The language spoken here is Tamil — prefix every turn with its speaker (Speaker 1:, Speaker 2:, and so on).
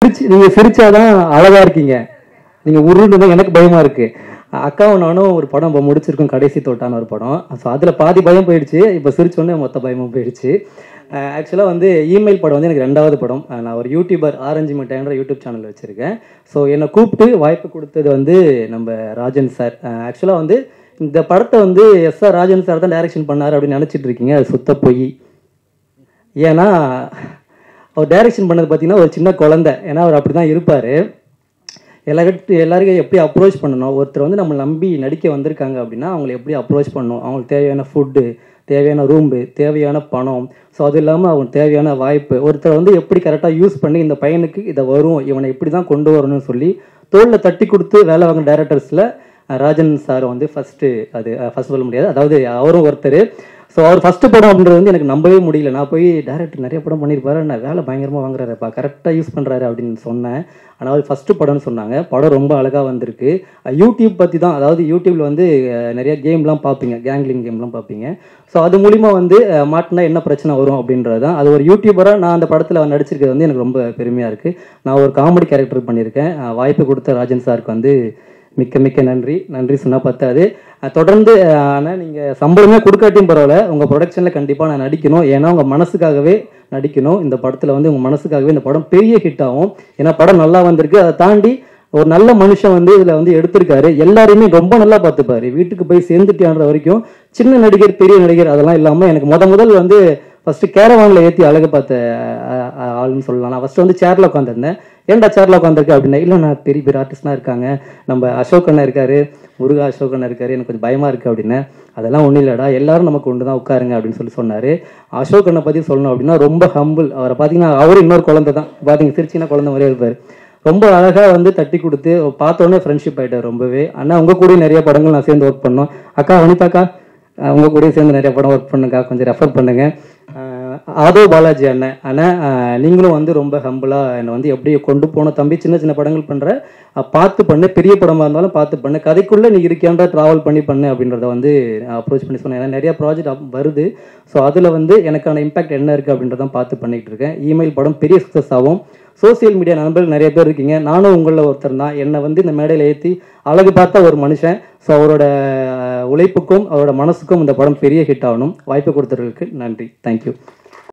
Speaker 1: சிரிச்சு நீங்கள் சிரிச்சாதான் அழகா இருக்கீங்க நீங்கள் உருண்டு எனக்கு பயமா இருக்கு அக்காவும் நானும் ஒரு படம் இப்போ முடிச்சிருக்கோம் கடைசி தோட்டான ஒரு படம் ஸோ அதில் பாதி பயம் போயிடுச்சு இப்போ சிரிச்சோடனே மொத்த பயமும் போயிடுச்சு ஆக்சுவலாக வந்து இமெயில் படம் வந்து எனக்கு ரெண்டாவது படம் அஹ் நான் ஒரு யூடியூபர் ஆரஞ்சு மிட்டாய்ன்ற யூடியூப் சேனல் வச்சுருக்கேன் ஸோ என்னை கூப்பிட்டு வாய்ப்பு கொடுத்தது வந்து நம்ம ராஜன் சார் ஆக்சுவலாக வந்து இந்த படத்தை வந்து எஸ் ஆர் ராஜன் சார் தான் டைரக்ஷன் பண்ணார் அப்படின்னு நினச்சிட்டு இருக்கீங்க அது சுத்த பொய் ஏன்னா அவர் டைரக்ஷன் பண்ணது பார்த்தீங்கன்னா ஒரு சின்ன குழந்தை ஏன்னா அவர் அப்படி தான் இருப்பார் எல்லாருக்கிட்ட எல்லாருக்கும் எப்படி அப்ரோச் பண்ணணும் ஒருத்தர் வந்து நம்ம நம்பி நடிக்க வந்திருக்காங்க அப்படின்னா அவங்களை எப்படி அப்ரோச் பண்ணணும் அவங்களுக்கு தேவையான ஃபுட்டு தேவையான ரூம்பு தேவையான பணம் ஸோ அது இல்லாமல் அவங்களுக்கு தேவையான வாய்ப்பு ஒருத்தர் வந்து எப்படி கரெக்டாக யூஸ் பண்ணி இந்த பையனுக்கு இதை வரும் இவனை இப்படி தான் கொண்டு வரணும்னு சொல்லி தோளில் தட்டி கொடுத்து வேலை வாங்க டேரக்டர்ஸில் ராஜன் சார் வந்து ஃபஸ்ட்டு அது ஃபஸ்ட் சொல்ல முடியாது அதாவது அவரும் ஒருத்தர் ஸோ அவர் ஃபஸ்ட்டு படம் அப்படின்றது வந்து எனக்கு நம்பவே முடியல நான் போய் டேரக்டர் நிறைய படம் பண்ணியிருப்பாரு நான் வேலை பயங்கரமாக வாங்குறாருப்பா கரெக்டாக யூஸ் பண்ணுறாரு அப்படின்னு சொன்னேன் ஆனால் அவர் ஃபஸ்ட்டு படம்னு சொன்னாங்க படம் ரொம்ப அழகாக வந்திருக்கு அஹ் யூடியூப் பற்றி தான் அதாவது யூடியூப்பில் வந்து அஹ், நிறைய கேம்லாம் பார்ப்பீங்க கேங்லிங் கேம்லாம் பார்ப்பீங்க ஸோ அது மூலிமா வந்து அஹ், மாட்டினா என்ன பிரச்சனை வரும் அப்படின்றது தான் அது ஒரு யூடியூபராக நான் அந்த படத்தில் நடிச்சிருக்கிறது வந்து எனக்கு ரொம்ப பெருமையாக இருக்குது நான் ஒரு காமெடி கேரக்டர் பண்ணியிருக்கேன் அஹ், வாய்ப்பு கொடுத்த ராஜன் சாருக்கு வந்து மிக்க மிக்க நன்றி நன்றி சொன்னா பத்தாது அஹ் தொடர்ந்து அஹ், ஆனால் நீங்கள் சம்பளமே கொடுக்காட்டியும் பரவாயில்ல உங்கள் ப்ரொடக்ஷனில் கண்டிப்பாக நான் நடிக்கணும் ஏன்னா உங்கள் மனசுக்காகவே நடிக்கணும் இந்த படத்தில் வந்து உங்கள் மனசுக்காகவே இந்த படம் பெரிய ஹிட் ஆகும் ஏன்னா படம் நல்லா வந்திருக்கு அதை தாண்டி ஒரு நல்ல மனுஷன் வந்து இதில் வந்து எடுத்திருக்காரு எல்லாரையுமே ரொம்ப நல்லா பார்த்துப்பாரு வீட்டுக்கு போய் சேர்ந்துட்டியான்ற வரைக்கும் சின்ன நடிகர் பெரிய நடிகர் அதெல்லாம் இல்லாமல் எனக்கு முத முதல் வந்து ஃபர்ஸ்ட் கேரவானில் ஏற்றி அழகு பார்த்த அஹ், அஹ், ஆளுன்னு சொல்லலாம் நான் ஃபர்ஸ்ட் வந்து சேர்ல உட்காந்துருந்தேன் ஏன்டா சேர்ல உட்காந்துருக்கு அப்படின்னா இல்லை நான் பெரிய பெரிய ஆர்டிஸ்ட்லாம் இருக்காங்க நம்ம அசோக் அண்ணா இருக்காரு முருகா அசோக் அண்ணா இருக்காரு எனக்கு கொஞ்சம் பயமா இருக்கு அப்படின்னு அதெல்லாம் ஒன்றும் இல்லைடா எல்லாரும் நமக்கு ஒன்று தான் உட்காருங்க அப்படின்னு சொல்லி சொன்னாரு அசோக் அண்ணா பற்றி சொல்லணும் அப்படின்னா ரொம்ப ஹம்பிள் அவரை பார்த்தீங்கன்னா அவரும் இன்னொரு குழந்தை தான் பார்த்தீங்க திருச்சினா குழந்தை மாதிரியே இருப்பார் ரொம்ப அழகா வந்து தட்டி கொடுத்து பார்த்தோன்னே ஃப்ரெண்ட்ஷிப் ஆயிட்டார் ரொம்பவே அண்ணா உங்க கூட நிறைய படங்கள் நான் சேர்ந்து ஒர்க் பண்ணோம் அக்கா வனிதாக்கா அஹ் உங்க கூட சேர்ந்து நிறைய படம் ஒர்க் பண்ணுங்க கொஞ்சம் ரெஃபர் பண்ணுங்க அஹ் ஆதோ பாலாஜி அண்ணன் அண்ணன் அஹ் நீங்களும் வந்து ரொம்ப ஹம்பிளா என்னை வந்து எப்படி கொண்டு போன தம்பி சின்ன சின்ன படங்கள் பண்ற அஹ் பார்த்து பண்ணு பெரிய படமா இருந்தாலும் பார்த்து பண்ணு கதைக்குள்ள நீ இருக்கியான்ற டிராவல் பண்ணி பண்ணு அப்படின்றத வந்து அப்ரோச் பண்ணி சொன்னேன் ஏன்னா நிறைய ப்ராஜெக்ட் வருது ஸோ அதுல வந்து எனக்கான இம்பாக்ட் என்ன இருக்கு அப்படின்றத பார்த்து பண்ணிட்டு இருக்கேன் இமெயில் படம் பெரிய சக்ஸஸ் ஆகும் சோசியல் மீடியா நண்பர்கள் நிறைய பேர் இருக்கீங்க நானும் உங்களில் ஒருத்தர் தான் என்னை வந்து இந்த மேடையில் ஏற்றி அழகு பார்த்த ஒரு மனுஷன் ஸோ அவரோட அஹ், உழைப்புக்கும் அவரோட மனசுக்கும் இந்த படம் பெரிய ஹிட் ஆகணும் வாய்ப்பு கொடுத்தவர்களுக்கு நன்றி தேங்க்யூ